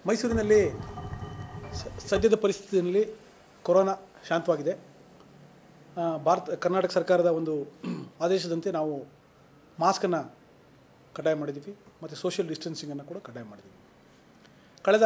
ಮೈಸೂರಿನಲ್ಲಿ ಸ- ಸದ್ಯದ ಪರಿಸ್ಥಿತಿಯಲ್ಲಿ ಕೊರೋನಾ ಶಾಂತವಾಗಿದೆ ಆ, ಭಾರತ ಕರ್ನಾಟಕ ಸರ್ಕಾರದ ಒಂದು ಆದೇಶದಂತೆ ನಾವು ಮಾಸ್ಕನ್ನು ಕಡ್ಡಾಯ ಮಾಡಿದ್ದೀವಿ ಮತ್ತು ಸೋಷಿಯಲ್ ಡಿಸ್ಟೆನ್ಸಿಂಗನ್ನು ಕೂಡ ಕಡ್ಡಾಯ ಮಾಡಿದ್ದೀವಿ ಕಳೆದ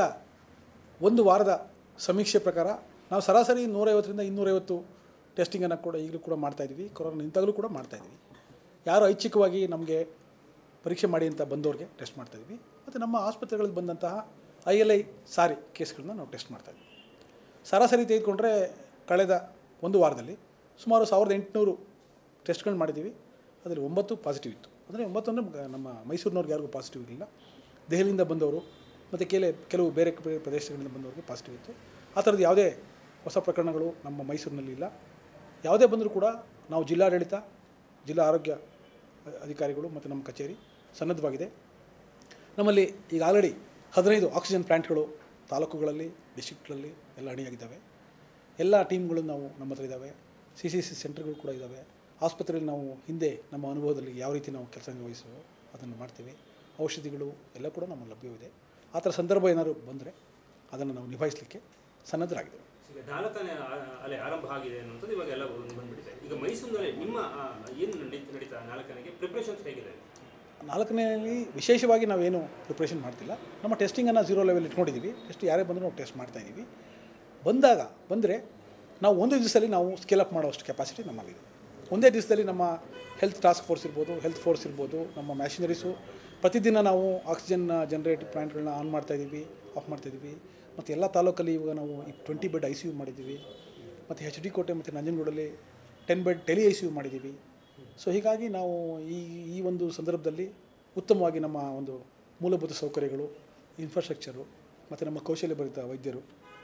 ಒಂದು ವಾರದ ಸಮೀಕ್ಷೆ ಪ್ರಕಾರ ನಾವು ಸರಾಸರಿ ನೂರೈವತ್ತರಿಂದ ಇನ್ನೂರೈವತ್ತು ಟೆಸ್ಟಿಂಗನ್ನು ಕೂಡ ಈಗಲೂ ಕೂಡ ಮಾಡ್ತಾಯಿದ್ದೀವಿ ಕೊರೋನಾ ನಿಂತಾಗಲೂ ಕೂಡ ಮಾಡ್ತಾಯಿದ್ದೀವಿ ಯಾರು ಐಚ್ಛಿಕವಾಗಿ ನಮಗೆ ಪರೀಕ್ಷೆ ಮಾಡಿ ಅಂತ ಬಂದವ್ರಿಗೆ ಟೆಸ್ಟ್ ಮಾಡ್ತಾಯಿದ್ವಿ ಮತ್ತು ನಮ್ಮ ಆಸ್ಪತ್ರೆಗಳಲ್ಲಿ ಬಂದಂತಹ ಐ ಎಲ್ ಐ ಸಾರಿ ಕೇಸ್ಗಳನ್ನ ನಾವು ಟೆಸ್ಟ್ ಮಾಡ್ತಾಯಿದ್ವಿ ಸರಾಸರಿ ತೆಗೆದುಕೊಂಡ್ರೆ ಕಳೆದ ಒಂದು ವಾರದಲ್ಲಿ ಸುಮಾರು ಸಾವಿರದ ಎಂಟುನೂರು ಟೆಸ್ಟ್ಗಳು ಮಾಡಿದ್ದೀವಿ ಅದರಲ್ಲಿ ಒಂಬತ್ತು ಪಾಸಿಟಿವ್ ಇತ್ತು ಅಂದರೆ ಒಂಬತ್ತು ಅಂದರೆ ಮ- ನಮ್ಮ ಮೈಸೂರಿನವ್ರಿಗೆ ಯಾರಿಗೂ ಪಾಸಿಟಿವ್ ಇರಲಿಲ್ಲ ದೆಹಲಿಯಿಂದ ಬಂದವರು ಮತ್ತು ಕೆಲ ಕೆಲವು ಬೇರೆ ಬೇರೆ ಪ್ರದೇಶಗಳಿಂದ ಬಂದವರಿಗೆ ಪಾಸಿಟಿವ್ ಇತ್ತು ಆ ಥರದ್ದು ಯಾವುದೇ ಹೊಸ ಪ್ರಕರಣಗಳು ನಮ್ಮ ಮೈಸೂರಿನಲ್ಲಿ ಇಲ್ಲ ಯಾವುದೇ ಬಂದರೂ ಕೂಡ ನಾವು ಜಿಲ್ಲಾಡಳಿತ ಜಿಲ್ಲಾ ಆರೋಗ್ಯ ಅ- ಅಧಿಕಾರಿಗಳು ಮತ್ತು ನಮ್ಮ ಕಚೇರಿ ಸನ್ನದ್ಧವಾಗಿದೆ ನಮ್ಮಲ್ಲಿ ಈಗ ಆಲ್ರೆಡಿ ಹದಿನೈದು ಆಕ್ಸಿಜನ್ ಪ್ಲ್ಯಾಂಟ್ಗಳು ತಾಲೂಕುಗಳಲ್ಲಿ ಡಿಸ್ಟ್ರಿಕ್ಟ್ಗಳಲ್ಲಿ ಎಲ್ಲ ಅಣಿಯಾಗಿದ್ದಾವೆ ಎಲ್ಲ ಟೀಮ್ಗಳು ನಾವು ನಮ್ಮ ಹತ್ರ ಇದ್ದಾವೆ ಸಿ ಸಿ ಸಿ ಸೆಂಟರ್ಗಳು ಕೂಡ ಇದ್ದಾವೆ ಆಸ್ಪತ್ರೆಯಲ್ಲಿ ನಾವು ಹಿಂದೆ ನಮ್ಮ ಅನುಭವದಲ್ಲಿ ಯಾವ ರೀತಿ ನಾವು ಕೆಲಸ ನಿರ್ವಹಿಸುವೋ ಅದನ್ನು ಮಾಡ್ತೀವಿ ಔಷಧಿಗಳು ಎಲ್ಲ ಕೂಡ ನಮ್ಮ ಲಭ್ಯವಿದೆ ಆ ಥರ ಸಂದರ್ಭ ಏನಾದ್ರು ಬಂದರೆ ಅದನ್ನು ನಾವು ನಿಭಾಯಿಸಲಿಕ್ಕೆ ಸನ್ನದ್ಧರಾಗಿದ್ದೇವೆ ಈಗ ನಾಲ್ಕನೇ ಆ- ಅಲೆ ಆರಂಭ ಆಗಿದೆ ಅನ್ನೋಂಥದ್ದು ಇವಾಗ ಎಲ್ಲ ಬಂದ್- ಬಂದ್ಬಿಟ್ಟಿದೆ ಈಗ ಮೈಸೂರಿನಲ್ಲಿ ನಿಮ್ಮ ಆ, ಏನು ನಡೀ- ನಡೀತಾ ನಾಲ್ಕನೆಗೆ ಪ್ರಿಪ್ರೇಷನ್ಸ್ ಹೇಗಿದೆ ನಾಲ್ಕನೆಯಲ್ಲಿ ವಿಶೇಷವಾಗಿ ನಾವೇನು ಪ್ರಿಪ್ರೇಷನ್ ಮಾಡ್ತಿಲ್ಲ ನಮ್ಮ ಟೆಸ್ಟಿಂಗನ್ನು ಝೀರೋ ಲೆವೆಲ್ ಇಟ್ಕೊಂಡಿದ್ದೀವಿ ಟೆಸ್ಟ್ ಯಾರೇ ಬಂದರೂ ನಾವು ಟೆಸ್ಟ್ ಮಾಡ್ತಾಯಿದ್ದೀವಿ ಬಂದಾಗ ಬಂದರೆ ನಾವು ಒಂದು ದಿವಸದಲ್ಲಿ ನಾವು ಸ್ಕೇಲ್ ಅಪ್ ಮಾಡೋಷ್ಟು ಕೆಪಾಸಿಟಿ ನಮ್ಮಲ್ಲಿದೆ ಒಂದೇ ದಿವಸದಲ್ಲಿ ನಮ್ಮ ಹೆಲ್ತ್ ಟಾಸ್ಕ್ ಫೋರ್ಸ್ ಇರ್ಬೋದು ಹೆಲ್ತ್ ಫೋರ್ಸ್ ಇರ್ಬೋದು ನಮ್ಮ ಮ್ಯಾಷಿನರೀಸು ಪ್ರತಿದಿನ ನಾವು ಆಕ್ಸಿಜನ್ ಜನರೇಟ್ ಪ್ಲಾಂಟ್ಗಳನ್ನ ಆನ್ ಮಾಡ್ತಾಯಿದ್ದೀವಿ ಆಫ್ ಮಾಡ್ತಾಯಿದ್ದೀವಿ ಮತ್ತು ಎಲ್ಲ ತಾಲೂಕಲ್ಲಿ ಇವಾಗ ನಾವು twenty bed I C U ಮಾಡಿದ್ದೀವಿ ಮತ್ತು ಎಚ್ ಡಿ ಕೋಟೆ ಮತ್ತು ನಂಜನಗೂಡಲ್ಲಿ ten bed tele I C U ಮಾಡಿದ್ದೀವಿ ಸೊ ಹೀಗಾಗಿ ನಾವು ಈ ಈ ಒಂದು ಸಂದರ್ಭದಲ್ಲಿ ಉತ್ತಮವಾಗಿ ನಮ್ಮ ಒಂದು ಮೂಲಭೂತ ಸೌಕರ್ಯಗಳು ಇನ್ಫ್ರಾಸ್ಟ್ರಕ್ಚರು ಮತ್ತು ನಮ್ಮ ಕೌಶಲ್ಯಭರಿತ ವೈದ್ಯರು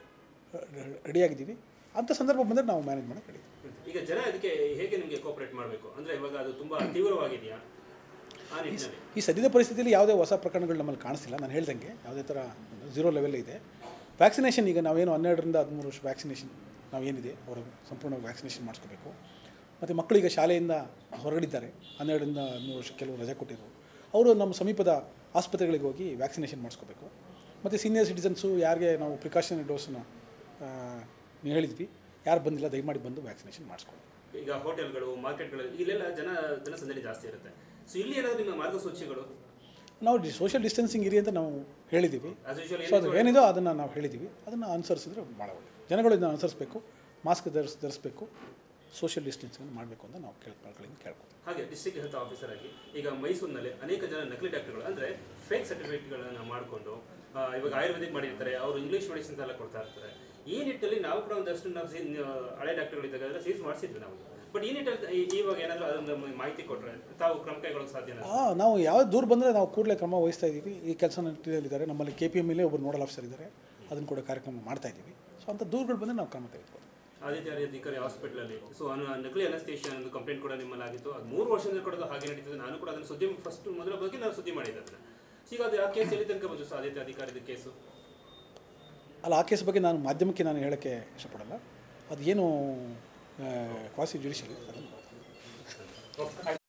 ರೆಡಿಯಾಗಿದ್ದೀವಿ ಅಂಥ ಸಂದರ್ಭ ಬಂದರೆ ನಾವು ಮ್ಯಾನೇಜ್ ಮಾಡೋಕ್ಕೆ ರೆಡಿ ಈಗ ಜನ ಅದಕ್ಕೆ ಹೇಗೆ ನಿಮಗೆ ಕೋಪರೇಟ್ ಮಾಡಬೇಕು ಅಂದರೆ ಇವಾಗ ಅದು ತುಂಬ ತೀವ್ರವಾಗಿದೆಯಾ ಆ ನಿಟ್ಟಿನಲ್ಲಿ ಈ ಸದ್ಯದ ಪರಿಸ್ಥಿತಿಯಲ್ಲಿ ಯಾವುದೇ ಹೊಸ ಪ್ರಕರಣಗಳು ನಮ್ಮಲ್ಲಿ ಕಾಣಿಸ್ತಿಲ್ಲ ನಾನು ಹೇಳ್ದಂಗೆ ಯಾವುದೇ ಥರ ಝೀರೋ ಲೆವೆಲ್ ಇದೆ ವ್ಯಾಕ್ಸಿನೇಷನ್ ಈಗ ನಾವೇನು ಹನ್ನೆರಡರಿಂದ ಹದಿಮೂರು ವರ್ಷ ವ್ಯಾಕ್ಸಿನೇಷನ್ ನಾವೇನಿದೆ ಅವರು ಸಂಪೂರ್ಣ ವ್ಯಾಕ್ಸಿನೇಷನ್ ಮಾಡಿಸ್ಕೋಬೇಕು ಮತ್ತು ಮಕ್ಕಳೀಗ ಶಾಲೆಯಿಂದ ಹೊರಗಡಿದ್ದಾರೆ ಹನ್ನೆರಡರಿಂದ ಹದಿಮೂರು ವರ್ಷ ಕೆಲವು ರಜೆ ಕೊಟ್ಟಿದ್ರು ಅವರು ನಮ್ಮ ಸಮೀಪದ ಆಸ್ಪತ್ರೆಗಳಿಗೆ ಹೋಗಿ ವ್ಯಾಕ್ಸಿನೇಷನ್ ಮಾಡಿಸ್ಕೋಬೇಕು ಮತ್ತು ಸೀನಿಯರ್ ಸಿಟಿಸನ್ಸು ಯಾರಿಗೆ ನಾವು ಪ್ರಿಕಾಷನರಿ ಡೋಸನ್ನು ನೀವು ಹೇಳಿದ್ವಿ ಯಾರು ಬಂದಿಲ್ಲ ದಯಮಾಡಿ ಬಂದು ವ್ಯಾಕ್ಸಿನೇಷನ್ ಮಾಡಿಸ್ಕೊಳ್ಳಿ ಈಗ ಹೋಟೆಲ್ಗಳು ಮಾರ್ಕೆಟ್ಗಳು ಇಲ್ಲೆಲ್ಲ ಜನ ಜನಸಂದಣಿ ಜಾಸ್ತಿ ಇರುತ್ತೆ ಸೊ ಇಲ್ಲಿ ಏನಾದರೂ ನಿಮ್ಮ ಮಾರ್ಗಸೂಚಿಗಳು ನಾವು ಡಿ ಸೋಷಿಯಲ್ ಡಿಸ್ಟೆನ್ಸಿಂಗ್ ಇರಿ ಅಂತ ನಾವು ಹೇಳಿದ್ದೀವಿ ಆಸ್ ಯೂಶುವಲ್ ಸೊ ಅದು ಏನಿದೋ ಅದನ್ನು ನಾವು ಹೇಳಿದ್ದೀವಿ ಅದನ್ನು ಅನುಸರಿಸಿದ್ರೆ ಭಾಳ ಒಳ್ಳೆಯದು ಜನಗಳು ಇದನ್ನು ಅನುಸರಿಸಬೇಕು ಮಾಸ್ಕ್ ಧರಿಸ್ ಧರಿಸಬೇಕು ಸೋಷಿಯಲ್ ಡಿಸ್ಟೆನ್ಸಿಂಗ್ ಮಾಡಬೇಕು ಅಂತ ನಾವು ಕೇಳ್ ಕಳ್ಕಳಿಂದ ಕೇಳ್ಕೊತೀವಿ ಹಾಗೆ ಡಿಸ್ಟ್ರಿಕ್ಟ್ ಹೆಲ್ತ್ ಆಫೀಸರ್ ಆಗಿ ಈಗ ಮೈಸೂರಿನಲ್ಲಿ ಅನೇಕ ಜನ ನಕಲಿ ಡಾಕ್ಟರ್ಗಳು ಅಂದರೆ ಫೇಕ್ ಸರ್ಟಿಫಿಕೇಟ್ಗಳನ್ನು ಮಾಡಿಕೊಂಡು ಇವಾಗ ಆಯುರ್ವೇದಿಕ್ ಮಾಡಿರ್ತಾರೆ ಅವರು ಇಂಗ್ಲೀಷ್ ಮೆಡಿಸಿನ್ಸ್ ಎಲ್ಲ ಕೊಡ್ತಾ ಇರ್ತಾರೆ ಈ ನಿಟ್ಟಲ್ಲಿ ನಾವು ಕೂಡ ಒಂದಷ್ಟು ನಾವು ಸಿ- ಆ, ಹಳೆ ಡಾಕ್ಟರ್ಗಳಿದ್ದಾಗ ಅದೆಲ್ಲ ಸೀಸ್ ಮಾಡಿಸಿದ್ವಿ ನಾವು ಬಟ್ ಈ ನಿಟ್ಟಲ್ಲಿ ಈ- ಇವಾಗ ಏನಾದರೂ ಅದೊಂದು ಮಾಹಿತಿ ಕೊಟ್ಟರೆ ತಾವು ಕ್ರಮ ಕೈಗೊಳ್ಳೋಕೆ ಸಾಧ್ಯನಾ ಆ, ನಾವು ಯಾವ ದೂರ ಬಂದರೆ ನಾವು ಕೂಡಲೇ ಕ್ರಮ ವಹಿಸ್ತಾ ಇದ್ದೀವಿ ಈ ಕೆಲಸ ನಿಟ್ಟಿನಲ್ಲಿದ್ದಾರೆ ನಮ್ಮಲ್ಲಿ ಕೆ ಪಿ ಎಮ್ಮಲ್ಲೇ ಒಬ್ಬರು ನೋಡಲ್ ಆಫೀಸರ್ ಇದ್ದಾರೆ ಅದನ್ನು ಕೂಡ ಕಾರ್ಯಕ್ರಮ ಮಾಡ್ತಾ ಇದ್ದೀವಿ ಸೊ ಅಂಥ ದೂರಗಳು ಬಂದರೆ ನಾವು ಕ್ರಮ ತೆಗೆದುಕೊಳ್ತೀವಿ ಆದಿತ್ಯ ಅಧಿಕಾರಿ ಹಾಸ್ಪಿಟಲಲ್ಲಿ ಸೊ ಅನು ನಕಲಿ ಅನಸ್ತೇಷನ್ ಒಂದು ಕಂಪ್ಲೇಂಟ್ ಕೂಡ ನಿಮ್ಮಲ್ಲಿ ಆಗಿತ್ತು ಅದು ಮೂರು ವರ್ಷದಿಂದ ಕೂಡ ಅದು ಹಾಗೆ ನಡೀತದೆ ನಾನು ಕೂಡ ಅದನ್ನು ಸುದ್ದಿ ಫಸ್ಟ್ ಮೊದಲ ಬಗ್ಗೆ ನಾನು ಸುದ್ದಿ ಮಾಡಿದ್ದೆ ಅದನ್ನ ಈಗ ಅದು ಆ ಕೇಸ್ ಎಲ್ಲಿ ತನಕ ಬಂತು ಸರ್ ಆದಿತ್ಯ ಅಧಿಕಾರಿದ ಕೇಸು ಅಲ್ಲ ಆ ಕೇಸ್ ಬಗ್ಗೆ ನಾನು ಮಾಧ್ಯಮಕ್ಕೆ ನಾನು ಹೇಳೋಕ್ಕೆ ಇಷ್ಟಪಡಲ್ಲ ಅದು ಏನು ಕ್ವಾಸಿ ಜುಡಿಷಿಯಲ್ ಅದನ್ನು ಓಕೆ